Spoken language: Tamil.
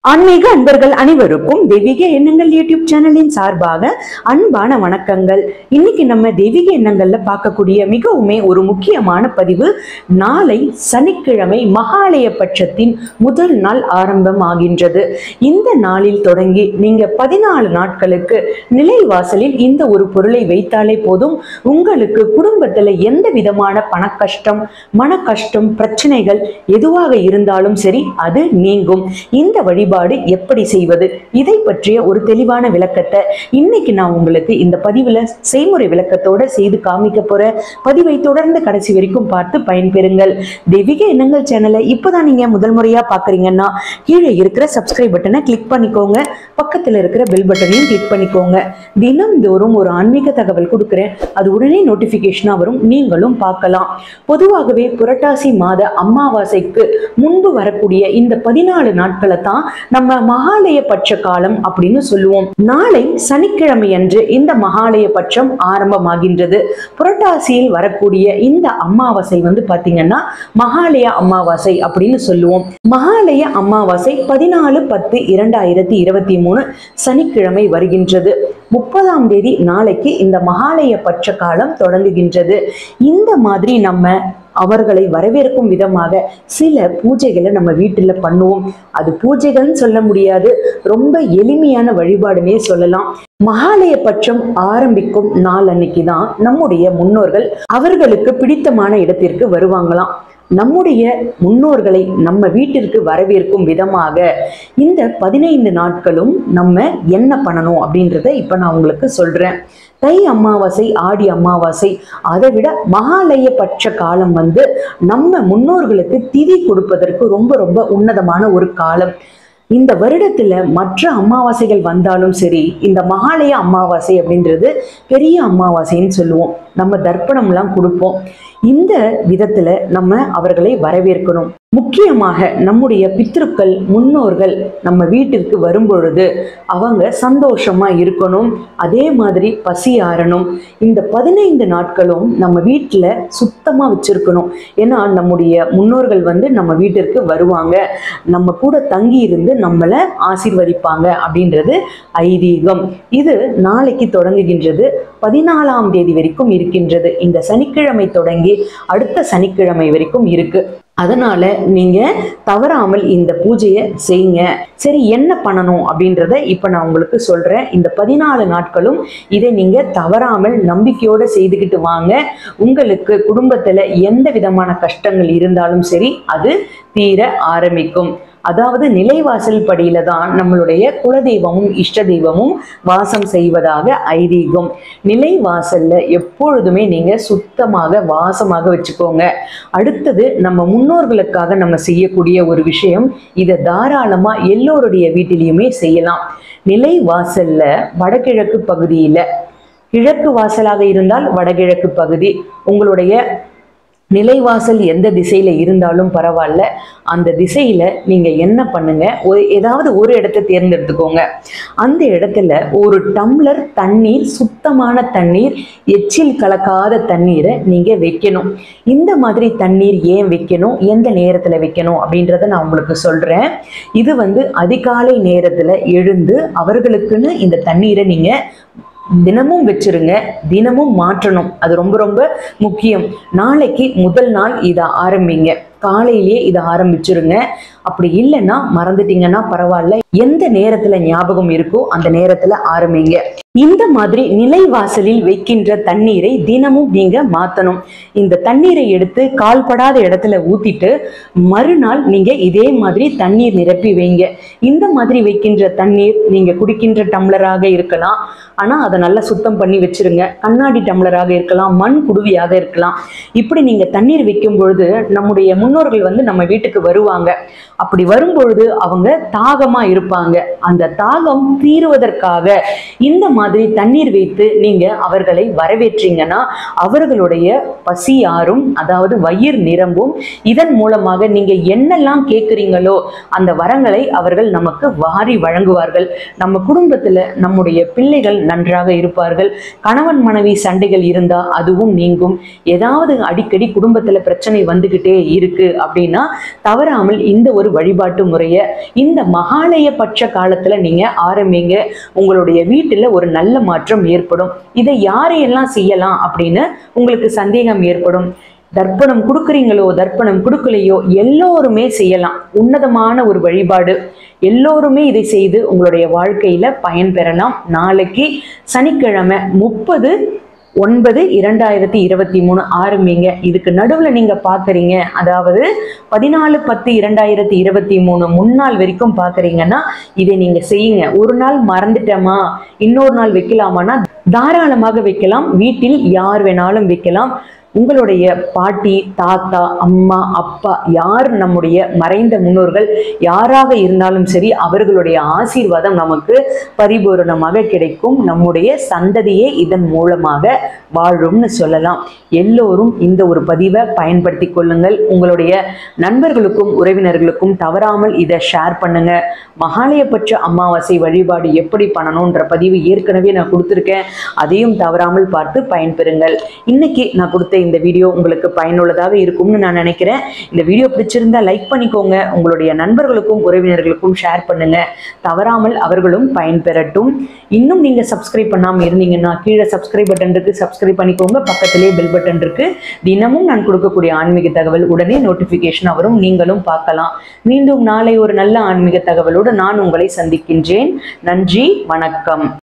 ஆன்மீக அன்பர்கள் அனைவருக்கும் தெய்வீக எண்ணங்கள் யூடியூப் சேனலின் சார்பாக அன்பான வணக்கங்கள் இன்னைக்கு நம்ம தெய்வீக எண்ணங்கள்ல பார்க்கக்கூடிய மிகவுமே ஒரு முக்கியமான பதிவு நாளை சனிக்கிழமை மகாலய பட்சத்தின் முதல் நாள் ஆரம்பம் ஆகின்றது இந்த நாளில் தொடங்கி நீங்க பதினாலு நாட்களுக்கு நிலைவாசலில் இந்த ஒரு பொருளை வைத்தாலே போதும் உங்களுக்கு குடும்பத்துல எந்த விதமான பண கஷ்டம் மன கஷ்டம் பிரச்சனைகள் எதுவாக இருந்தாலும் சரி அது நீங்கும் இந்த வழிபாடு எப்படி செய்வது இதை பற்றிய ஒரு தெளிவான விளக்கத்தை இன்னைக்கு நான் உங்களுக்கு இந்த பதிவுல செய்முறை விளக்கத்தோட செய்து காமிக்க போற பதிவை தொடர்ந்து கடைசி வரைக்கும் பார்த்து பயன்பெறுங்கள் தெய்வீக எண்ணங்கள் சேனலை இப்போதான் நீங்க முதல் முறையா பாக்குறீங்கன்னா கீழே இருக்கிற சப்ஸ்கிரைப் பட்டனை கிளிக் பண்ணிக்கோங்க பக்கத்துல இருக்கிற பெல் பட்டனையும் கிளிக் பண்ணிக்கோங்க தினம்தோறும் ஒரு ஆன்மீக தகவல் கொடுக்குறேன் அது உடனே நோட்டிபிகேஷனா வரும் நீங்களும் பார்க்கலாம் பொதுவாகவே புரட்டாசி மாத அமாவாசைக்கு முன்பு வரக்கூடிய இந்த பதினாலு நாட்களை தான் நம்ம மகாலய பட்ச காலம் அப்படின்னு சொல்லுவோம் நாளை சனிக்கிழமை அன்று இந்த மகாலய பட்சம் ஆரம்பமாகின்றது புரட்டாசியில் வரக்கூடிய இந்த அமாவாசை வந்து பாத்தீங்கன்னா மகாலய அமாவாசை அப்படின்னு சொல்லுவோம் மகாலய அமாவாசை பதினாலு பத்து இரண்டாயிரத்தி இருபத்தி மூணு சனிக்கிழமை வருகின்றது முப்பதாம் தேதி நாளைக்கு இந்த மகாலய பட்ச காலம் தொடங்குகின்றது இந்த மாதிரி நம்ம அவர்களை வரவேற்கும் விதமாக சில பூஜைகளை நம்ம வீட்டில் பண்ணுவோம் அது பூஜைகள்னு சொல்ல முடியாது ரொம்ப எளிமையான வழிபாடுனே சொல்லலாம் மகாலய பட்சம் ஆரம்பிக்கும் நாள் அன்னைக்கு தான் நம்முடைய முன்னோர்கள் அவர்களுக்கு பிடித்தமான இடத்திற்கு வருவாங்களாம் நம்முடைய முன்னோர்களை நம்ம வீட்டிற்கு வரவேற்கும் விதமாக இந்த பதினைந்து நாட்களும் நம்ம என்ன பண்ணணும் அப்படின்றத இப்போ நான் உங்களுக்கு சொல்றேன் தை அமாவாசை ஆடி அமாவாசை அதை விட மகாலய பட்ச காலம் வந்து நம்ம முன்னோர்களுக்கு திதி கொடுப்பதற்கு ரொம்ப ரொம்ப உன்னதமான ஒரு காலம் இந்த வருடத்துல மற்ற அமாவாசைகள் வந்தாலும் சரி இந்த மகாலய அமாவாசை அப்படின்றது பெரிய அமாவாசைன்னு சொல்லுவோம் நம்ம தர்ப்பணம்லாம் கொடுப்போம் இந்த விதத்துல நம்ம அவர்களை வரவேற்கணும் முக்கியமாக நம்முடைய பித்ருக்கள் முன்னோர்கள் நம்ம வீட்டிற்கு வரும்பொழுது அவங்க சந்தோஷமா இருக்கணும் அதே மாதிரி பசி ஆறணும் இந்த பதினைந்து நாட்களும் நம்ம வீட்டில் சுத்தமாக வச்சிருக்கணும் ஏன்னா நம்முடைய முன்னோர்கள் வந்து நம்ம வீட்டிற்கு வருவாங்க நம்ம கூட தங்கி இருந்து நம்மளை ஆசீர்வதிப்பாங்க அப்படின்றது ஐதீகம் இது நாளைக்கு தொடங்குகின்றது பதினாலாம் தேதி வரைக்கும் இருக்கின்றது இந்த சனிக்கிழமை தொடங்கி அடுத்த சனிக்கிழமை வரைக்கும் இருக்கு அதனால நீங்க தவறாமல் இந்த பூஜையை செய்யுங்க சரி என்ன பண்ணணும் அப்படின்றத இப்ப நான் உங்களுக்கு சொல்றேன் இந்த பதினாலு நாட்களும் இதை நீங்க தவறாமல் நம்பிக்கையோட செய்துக்கிட்டு வாங்க உங்களுக்கு குடும்பத்துல எந்த விதமான கஷ்டங்கள் இருந்தாலும் சரி அது தீர ஆரம்பிக்கும் அதாவது நிலைவாசல் படியில தான் நம்மளுடைய குலதெய்வமும் இஷ்ட தெய்வமும் வாசம் செய்வதாக ஐதீகம் நிலைவாசல்ல எப்பொழுதுமே நீங்க சுத்தமாக வாசமாக வச்சுக்கோங்க அடுத்தது நம்ம முன்னோர்களுக்காக நம்ம செய்யக்கூடிய ஒரு விஷயம் இதை தாராளமா எல்லோருடைய வீட்டிலையுமே செய்யலாம் நிலை வாசல்ல வடகிழக்கு பகுதியில கிழக்கு வாசலாக இருந்தால் வடகிழக்கு பகுதி உங்களுடைய நிலைவாசல் எந்த திசையில இருந்தாலும் பரவாயில்ல அந்த திசையில நீங்க என்ன பண்ணுங்க ஒரு ஏதாவது ஒரு இடத்த தேர்ந்தெடுத்துக்கோங்க அந்த இடத்துல ஒரு டம்ளர் தண்ணீர் சுத்தமான தண்ணீர் எச்சில் கலக்காத தண்ணீரை நீங்க வைக்கணும் இந்த மாதிரி தண்ணீர் ஏன் வைக்கணும் எந்த நேரத்துல வைக்கணும் அப்படின்றத நான் உங்களுக்கு சொல்றேன் இது வந்து அதிகாலை நேரத்துல எழுந்து அவர்களுக்குன்னு இந்த தண்ணீரை நீங்க தினமும் வச்சிருங்க தினமும் மாற்றணும் அது ரொம்ப ரொம்ப முக்கியம் நாளைக்கு முதல் நாள் இதை ஆரம்பிங்க காலையிலேயே இதை ஆரம்பிச்சிருங்க அப்படி இல்லைன்னா மறந்துட்டீங்கன்னா பரவாயில்ல எந்த நேரத்துல ஞாபகம் இருக்கோ அந்த நேரத்துல ஆரம்பிங்க இந்த மாதிரி நிலைவாசலில் வைக்கின்ற தண்ணீரை தினமும் நீங்க மாத்தணும் இந்த தண்ணீரை எடுத்து கால்படாத இடத்துல ஊத்திட்டு மறுநாள் நீங்க இதே மாதிரி தண்ணீர் நிரப்பி வைங்க இந்த மாதிரி வைக்கின்ற தண்ணீர் நீங்க குடிக்கின்ற டம்ளராக இருக்கலாம் ஆனா அதை நல்லா சுத்தம் பண்ணி வச்சிருங்க கண்ணாடி டம்ளராக இருக்கலாம் மண் குடுவியாக இருக்கலாம் இப்படி நீங்க தண்ணீர் வைக்கும் பொழுது நம்முடைய முன்னோர்கள் வந்து நம்ம வீட்டுக்கு வருவாங்க அப்படி வரும்பொழுது அவங்க தாகமா இருப்பாங்க அந்த தாகம் தீருவதற்காக இந்த மாதிரி தண்ணீர் வைத்து நீங்க அவர்களை வரவேற்றீங்கன்னா அவர்களுடைய பசி ஆறும் அதாவது வயிறு நிரம்பும் இதன் மூலமாக நீங்க என்னெல்லாம் கேட்குறீங்களோ அந்த வரங்களை அவர்கள் நமக்கு வாரி வழங்குவார்கள் நம்ம குடும்பத்துல நம்முடைய பிள்ளைகள் நன்றாக இருப்பார்கள் கணவன் மனைவி சண்டைகள் இருந்தா அதுவும் நீங்கும் ஏதாவது அடிக்கடி குடும்பத்துல பிரச்சனை வந்துகிட்டே இருக்கு இருக்கு அப்படின்னா தவறாமல் இந்த ஒரு வழிபாட்டு முறையை இந்த மகாலய பட்ச காலத்துல நீங்க ஆரம்பிங்க உங்களுடைய வீட்டுல ஒரு நல்ல மாற்றம் ஏற்படும் இதை யாரையெல்லாம் செய்யலாம் அப்படின்னு உங்களுக்கு சந்தேகம் ஏற்படும் தர்ப்பணம் கொடுக்குறீங்களோ தர்ப்பணம் கொடுக்கலையோ எல்லோருமே செய்யலாம் உன்னதமான ஒரு வழிபாடு எல்லோருமே இதை செய்து உங்களுடைய வாழ்க்கையில பயன்பெறலாம் நாளைக்கு சனிக்கிழமை முப்பது ஒன்பது இரண்டாயிரத்தி இருபத்தி மூணு ஆரம்பிங்க இதுக்கு நடுவில் நீங்கள் பார்க்குறீங்க அதாவது பதினாலு பத்து இரண்டாயிரத்தி இருபத்தி மூணு முன்னாள் வரைக்கும் பார்க்குறீங்கன்னா இதை நீங்கள் செய்யுங்க ஒரு நாள் மறந்துட்டோமா இன்னொரு நாள் வைக்கலாமான்னா தாராளமாக வைக்கலாம் வீட்டில் யார் வேணாலும் வைக்கலாம் உங்களுடைய பாட்டி தாத்தா அம்மா அப்பா யார் நம்முடைய மறைந்த முன்னோர்கள் யாராக இருந்தாலும் சரி அவர்களுடைய ஆசீர்வாதம் நமக்கு பரிபூரணமாக கிடைக்கும் நம்முடைய சந்ததியே இதன் மூலமாக வாழும்னு சொல்லலாம் எல்லோரும் இந்த ஒரு பதிவை பயன்படுத்தி கொள்ளுங்கள் உங்களுடைய நண்பர்களுக்கும் உறவினர்களுக்கும் தவறாமல் இதை ஷேர் பண்ணுங்க மகாலயபட்ச அமாவாசை வழிபாடு எப்படி பண்ணணுன்ற பதிவு ஏற்கனவே நான் கொடுத்துருக்கேன் அதையும் தவறாமல் பார்த்து பயன்பெறுங்கள் இன்னைக்கு நான் கொடுத்த இந்த வீடியோ உங்களுக்கு பயனுள்ளதாக இருக்கும்னு நான் நினைக்கிறேன் இந்த வீடியோ பிடிச்சிருந்தா லைக் பண்ணிக்கோங்க உங்களுடைய நண்பர்களுக்கும் உறவினர்களுக்கும் ஷேர் பண்ணுங்க தவறாமல் அவர்களும் பயன்பெறட்டும் இன்னும் நீங்க சப்ஸ்கிரைப் பண்ணாம இருந்தீங்கன்னா கீழே சப்ஸ்கிரைப் பட்டன் இருக்கு சப்ஸ்கிரைப் பண்ணிக்கோங்க பக்கத்திலே பெல் பட்டன் இருக்கு தினமும் நான் கொடுக்கக்கூடிய ஆன்மீக தகவல் உடனே நோட்டிபிகேஷன் வரும் நீங்களும் பார்க்கலாம் மீண்டும் நாளை ஒரு நல்ல ஆன்மீக தகவலோடு நான் உங்களை சந்திக்கின்றேன் நன்றி வணக்கம்